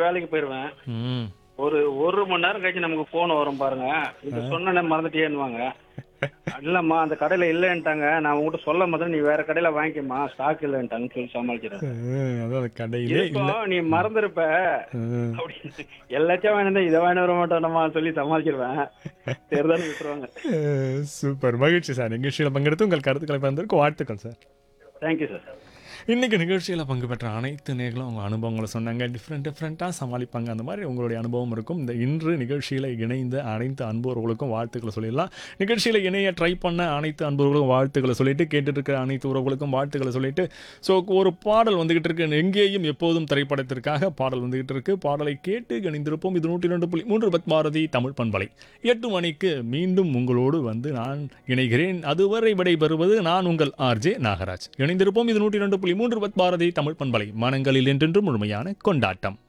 வேலைக்கு போயிருவேன் ம் ஒரு ஒரு மணி நேரம் கழிச்சு நமக்கு போன் வரும் பாருங்க இது சொன்ன மறந்துட்டேன்னுவாங்க இல்லம்மா அந்த கடையில இல்லைன்ட்டாங்க நான் உங்ககிட்ட சொல்ல மாதிரி நீ வேற கடையில வாங்கிக்கமா ஸ்டாக் இல்லைன்ட்டாங்கன்னு சொல்லி சமாளிக்கிறேன் அஹ், அதான் கடையிலே இப்போ இல்லை நீ மறந்துருப்ப அஹ், அப்படின்னு எல்லாத்தையும் வாங்கினா இதை வாங்கி வர மாட்டோம்மா சொல்லி சமாளிச்சிருவேன் சரிதான் விட்டுருவாங்க அஹ், சூப்பர் மகிழ்ச்சி சார் நிகழ்ச்சியில் பங்கெடுத்து உங்கள் கருத்துக்களை பகிர்ந்ததற்கு வாழ்த்துக்கள் சார் தேங்க்யூ சார் இன்னைக்கு நிகழ்ச்சியில் பங்கு பெற்ற அனைத்து நேர்களும் அவங்க அனுபவங்களை சொன்னாங்க டிஃப்ரெண்ட் டிஃப்ரெண்ட்டாக சமாளிப்பாங்க அந்த மாதிரி உங்களுடைய அனுபவம் இருக்கும் இந்த இன்று நிகழ்ச்சியில் இணைந்த அனைத்து அன்புறவுகளுக்கும் வாழ்த்துக்களை சொல்லிடலாம் நிகழ்ச்சியில் இணைய ட்ரை பண்ண அனைத்து அன்புறவுகளுக்கும் வாழ்த்துக்களை சொல்லிட்டு கேட்டுட்டு இருக்கிற அனைத்து உறவுகளுக்கும் வாழ்த்துக்களை சொல்லிட்டு ஸோ ஒரு பாடல் வந்துகிட்டு இருக்கு எங்கேயும் எப்போதும் திரைப்படத்திற்காக பாடல் வந்துகிட்டு இருக்கு பாடலை கேட்டு இணைந்திருப்போம் இது நூற்றி ரெண்டு புள்ளி மூன்று பத் பாரதி தமிழ் பண்பலை எட்டு மணிக்கு மீண்டும் உங்களோடு வந்து நான் இணைகிறேன் அதுவரை விடைபெறுவது நான் உங்கள் ஆர்ஜே நாகராஜ் இணைந்திருப்போம் இது நூற்றி ரெண்டு புள்ளி மூன்று பத் பாரதி தமிழ் பண்பலை மனங்களில் என்றென்றும் முழுமையான கொண்டாட்டம்